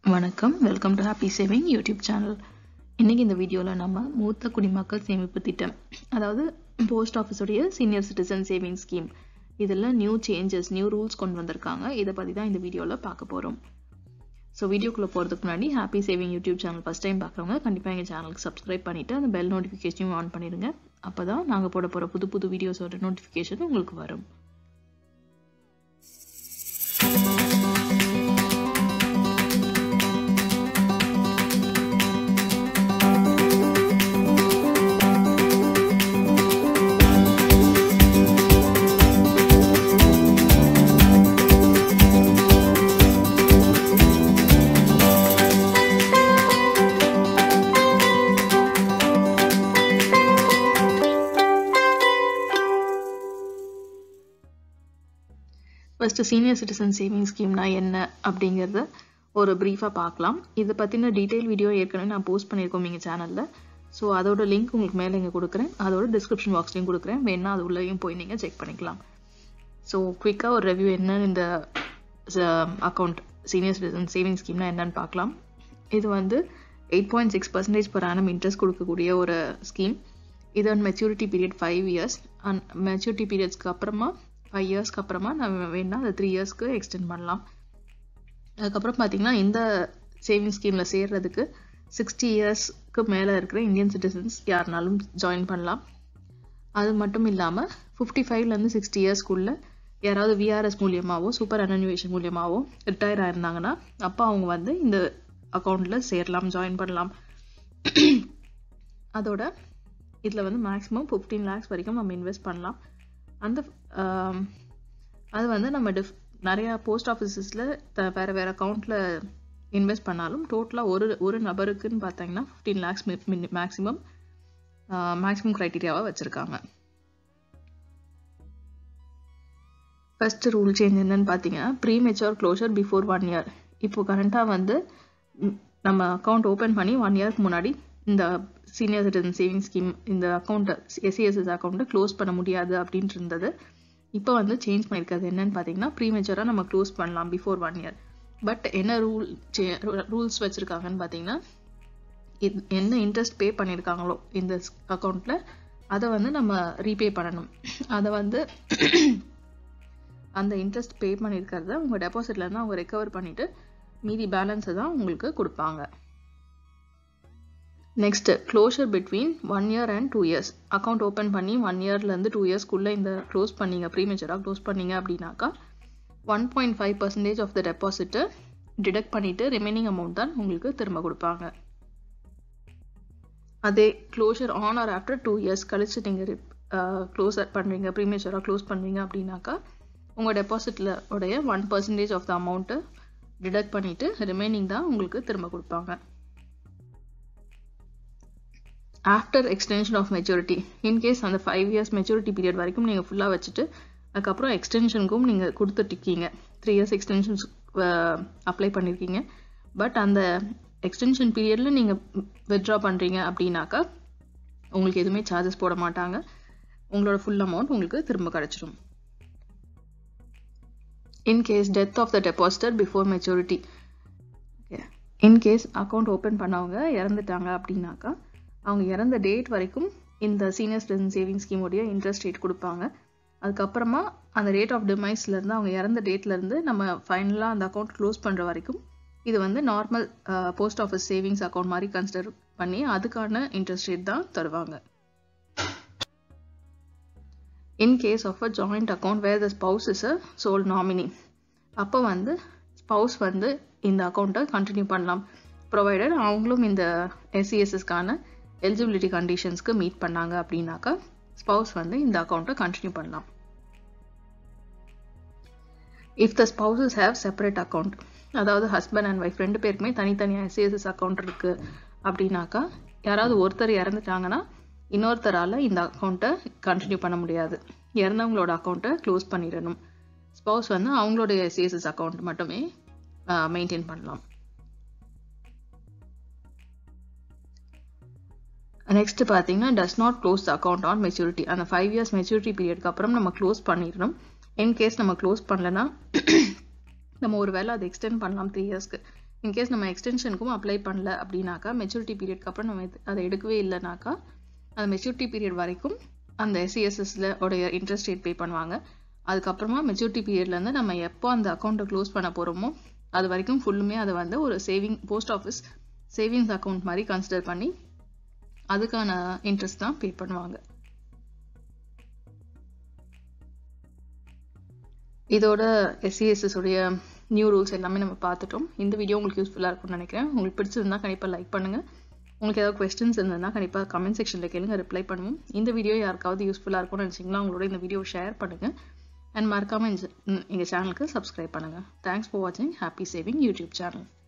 வணக்கம் welcome to happy saving YouTube channel இன்றைக்கி இந்த வீடியோவில் நம்ம மூத்த குடிமக்கள் சேமிப்பு திட்டம் அதாவது போஸ்ட் ஆஃபீஸுடைய சீனியர் சிட்டிசன் சேவிங் ஸ்கீம் இதில் நியூ சேஞ்சஸ் நியூ ரூல்ஸ் கொண்டு வந்திருக்காங்க இதை பற்றி தான் இந்த வீடியோவில் பார்க்க போகிறோம் ஸோ வீடியோக்குள்ளே போகிறதுக்கு முன்னாடி happy saving YouTube channel first time பார்க்குறவங்க கண்டிப்பாக எங்கள் சேனலுக்கு சப்ஸ்கிரைப் பண்ணிவிட்டு அந்த பெல் நோட்டிஃபிகேஷனையும் ஆன் பண்ணிடுங்க அப்போ தான் நாங்கள் போட போகிற புது புது வீடியோஸோட நோட்டிஃபிகேஷன் உங்களுக்கு வரும் ஃபஸ்ட்டு சீனியர் சிட்டிசன் சேவிங் ஸ்கீம்னா என்ன அப்படிங்கிறத ஒரு ப்ரீஃபாக பார்க்கலாம் இதை பற்றின டீட்டெயில் வீடியோ ஏற்கனவே நான் போஸ்ட் பண்ணியிருக்கோம் எங்கள் சேனலில் ஸோ அதோட லிங்க் உங்களுக்கு மேலே இங்கே கொடுக்குறேன் அதோட டிஸ்கிரிப்ஷன் பாக்ஸ்லையும் கொடுக்குறேன் வேணா அது உள்ளேயும் போய் நீங்கள் செக் பண்ணிக்கலாம் ஸோ குயிக்காக ஒரு ரிவ்யூ என்னன்னு இந்த அக்கௌண்ட் சீனியர் சிட்டிசன் சேவிங் ஸ்கீம்னா என்னன்னு பார்க்கலாம் இது வந்து eight point six percentage per annum interest கொடுக்கக்கூடிய ஒரு ஸ்கீம் இதோட maturity period five years and maturity பீரியட்ஸ்க்கு அப்புறமா ஃபைவ் இயர்ஸ்க்கு அப்புறமா நம்ம வேணால் அதை த்ரீ இயர்ஸ்க்கு எக்ஸ்டெண்ட் பண்ணலாம் அதுக்கப்புறம் பார்த்தீங்கன்னா இந்த சேவிங் ஸ்கீமில் சேர்றதுக்கு சிக்ஸ்டி இயர்ஸ்க்கு மேலே இருக்கிற இந்தியன் சிட்டிசன்ஸ் யாருனாலும் ஜாயின் பண்ணலாம் அது மட்டும் இல்லாமல் ஃபிஃப்டி ஃபைவ்லேருந்து சிக்ஸ்டி இயர்ஸ்க்குள்ளே யாராவது விஆர்எஸ் மூலியமாகவோ சூப்பர் அனன்யூவேஷன் மூலியமாகவோ ரிட்டையர் ஆயிருந்தாங்கன்னா அப்போ அவங்க வந்து இந்த அக்கௌண்ட்டில் சேரலாம் ஜாயின் பண்ணலாம் அதோட இதில் வந்து மேக்ஸிமம் ஃபிஃப்டீன் லேக்ஸ் வரைக்கும் நம்ம இன்வெஸ்ட் பண்ணலாம் அந்த அது வந்து நம்ம டிஃப் நிறையா போஸ்ட் ஆஃபீஸஸில் வேறு வேறு அக்கௌண்ட்டில் இன்வெஸ்ட் பண்ணாலும் டோட்டலாக ஒரு ஒரு நபருக்குன்னு பார்த்தீங்கன்னா ஃபிஃப்டீன் லேக்ஸ் மேக்ஸிமம் மேக்ஸிமம் க்ரைட்டீரியாவாக வச்சுருக்காங்க ஃபர்ஸ்ட் ரூல் சேஞ்ச் என்னன்னு பார்த்தீங்கன்னா premature closure before one year இப்போ கரண்ட்டாக வந்து நம்ம அக்கௌண்ட் ஓப்பன் பண்ணி ஒன் இயர்க்கு முன்னாடி இந்த சீனியர் சிட்டிசன் சேவிங் ஸ்கீம் இந்த அக்கௌண்ட்டை எஸ்சிஎஸ்எஸ் அக்கௌண்ட்டை க்ளோஸ் பண்ண முடியாது அப்படின்ட்டு இருந்தது இப்போ வந்து சேஞ்ச் பண்ணியிருக்கிறது என்னன்னு பார்த்தீங்கன்னா ப்ரீ மெச்சூராக நம்ம க்ளோஸ் பண்ணலாம் பிஃபோர் ஒன் இயர் பட் என்ன ரூல் ரூல்ஸ் வச்சுருக்காங்கன்னு பார்த்தீங்கன்னா இது என்ன இன்ட்ரெஸ்ட் பே பண்ணியிருக்காங்களோ இந்த அக்கௌண்ட்டில் அதை வந்து நம்ம ரீபே பண்ணணும் அதை வந்து அந்த இன்ட்ரெஸ்ட் பே பண்ணியிருக்கிறத உங்கள் டெபாசிட்லேருந்து அவங்க ரெக்கவர் பண்ணிவிட்டு மீதி பேலன்ஸை தான் உங்களுக்கு கொடுப்பாங்க next closure between one year and two years account open பண்ணி ஒன் இயர்லேருந்து டூ இயர்ஸ்க்குள்ளே இந்த க்ளோஸ் பண்ணீங்க ப்ரீமெச்சராக க்ளோஸ் பண்ணீங்க அப்படின்னாக்கா one point five percentage of the டெபாசிட்டை டிடெக்ட் பண்ணிவிட்டு ரிமைனிங் அமௌண்ட் தான் உங்களுக்கு திரும்ப கொடுப்பாங்க அதே closure on or after two years கழிச்சு நீங்கள் க்ளோஸ் பண்ணுறீங்க ப்ரீமெச்சராக க்ளோஸ் பண்ணுறீங்க அப்படின்னாக்கா உங்கள் டெபாசிட்டில் உடைய one percentage of the amount detect பண்ணிவிட்டு ரிமைனிங் தான் உங்களுக்கு திரும்ப கொடுப்பாங்க after extension of maturity in case அந்த ஃபைவ் இயர்ஸ் மெச்சூரிட்டி பீரியட் வரைக்கும் நீங்கள் ஃபுல்லாக வச்சுட்டு அதுக்கப்புறம் எக்ஸ்டென்ஷனுக்கும் நீங்கள் கொடுத்துட்ருக்கீங்க த்ரீ இயர்ஸ் எக்ஸ்டென்ஷன்ஸ் அப்ளை பண்ணியிருக்கீங்க பட் அந்த எக்ஸ்டென்ஷன் பீரியடில் நீங்கள் வித்ட்ரா பண்ணுறீங்க அப்படின்னாக்கா உங்களுக்கு எதுவுமே சார்ஜஸ் போட மாட்டாங்க உங்களோட ஃபுல் அமௌண்ட் உங்களுக்கு திரும்ப கிடச்சிடும் in case death of the depositor before maturity in case account open பண்ணவங்க இறந்துட்டாங்க அப்படின்னாக்கா அவங்க இறந்த டேட் வரைக்கும் இந்த சீனியர் சிட்டிசன் சேவிங் ஸ்கீமோடைய இன்ட்ரெஸ்ட் ரேட் கொடுப்பாங்க அதுக்கப்புறமா அந்த ரேட் ஆஃப் டிமைஸ்லேருந்து அவங்க இறந்த டேட்லேருந்து நம்ம ஃபைனலாக அந்த அக்கௌண்ட் க்ளோஸ் பண்ணுற வரைக்கும் இது வந்து normal post office savings account மாதிரி கன்சிடர் பண்ணி அதுக்கான இன்ட்ரெஸ்ட் ரேட் தான் தருவாங்க in case of a joint account where the spouse is a sole nominee அப்போ வந்து ஸ்பவுஸ் வந்து இந்த அக்கௌண்ட்டை கண்டினியூ பண்ணலாம் ப்ரொவைடட் அவங்களும் இந்த எஸ்சிஎஸ்எஸ்க்கான எலிஜிபிலிட்டி கண்டிஷன்ஸ்க்கு மீட் பண்ணாங்க அப்படின்னாக்கா ஸ்பவுஸ் வந்து இந்த அக்கௌண்ட்டை கண்டினியூ பண்ணலாம் if the spouses have separate account அதாவது ஹஸ்பண்ட் அண்ட் ஒய்ஃப் ரெண்டு பேருக்குமே தனித்தனியாக எஸ்சிஎஸ்எஸ் அக்கௌண்ட் இருக்கு அப்படின்னாக்கா யாராவது ஒருத்தர் இறந்துட்டாங்கன்னா இன்னொருத்தரால் இந்த அக்கௌண்ட்டை கண்டினியூ பண்ண முடியாது இறந்தவங்களோட அக்கௌண்ட்டை க்ளோஸ் பண்ணிடணும் ஸ்பவுஸ் வந்து அவங்களோட எஸ்சிஎஸ்எஸ் அக்கௌண்ட் மட்டுமே மெயின்டைன் பண்ணலாம் நெக்ஸ்ட் பார்த்தீங்கன்னா does not close the account on maturity அந்த ஃபைவ் இயர்ஸ் மெச்சூரிட்டி பீரியட்க்கு அப்புறம் நம்ம க்ளோஸ் பண்ணிடணும் இன்கேஸ் நம்ம க்ளோஸ் பண்ணலன்னா நம்ம ஒரு வேளை அதை எக்ஸ்டெண்ட் பண்ணலாம் த்ரீ இயர்ஸ்க்கு இன்கேஸ் நம்ம எக்ஸ்டென்ஷனுக்கும் அப்ளை பண்ணல அப்படின்னாக்கா மெச்சூரிட்டி பீரியட்க்கு அப்புறம் நம்ம அதை எடுக்கவே இல்லைனாக்கா அந்த மெச்சூரிட்டி பீரியட் வரைக்கும் அந்த எஸ்சிஎஸ்எஸ்ல உடைய இன்ட்ரெஸ்ட் ரேட் பே பண்ணுவாங்க அதுக்கப்புறமா மெச்சூரிட்டி பீரியட்லேருந்து நம்ம எப்போ அந்த அக்கௌண்ட்டை க்ளோஸ் பண்ண போகிறோமோ அது வரைக்கும் ஃபுல்லுமே அதை வந்து ஒரு saving post office savings account மாதிரி கன்சிடர் பண்ணி அதுக்கான இன்ட்ரெஸ்ட் தான் பே பண்ணுவாங்க இதோட எஸ்சிஎஸ்எஸ் உடைய நியூ ரூல்ஸ் எல்லாமே நம்ம பார்த்துட்டோம் இந்த வீடியோ உங்களுக்கு யூஸ்ஃபுல்லாக இருக்கும்னு நினைக்கிறேன் உங்களுக்கு பிடிச்சிருந்தா கண்டிப்பாக லைக் பண்ணுங்கள் உங்களுக்கு ஏதாவது கொஸ்டின்ஸ் இருந்ததுன்னா கண்டிப்பாக கமெண்ட் செக்ஷனில் கேளுங்க ரிப்ளை பண்ணுவோம் இந்த வீடியோ யாருக்காவது யூஸ்ஃபுல்லாக இருக்கும்னு நினச்சிங்கன்னா உங்களோட இந்த வீடியோ ஷேர் பண்ணுங்கள் அண்ட் மறக்காமல் எங்கள் சேனலுக்கு சப்ஸ்கிரைப் பண்ணுங்கள் தேங்க்ஸ் ஃபார் வாட்சிங் ஹாப்பி சேவிங் யூடியூப் சேனல்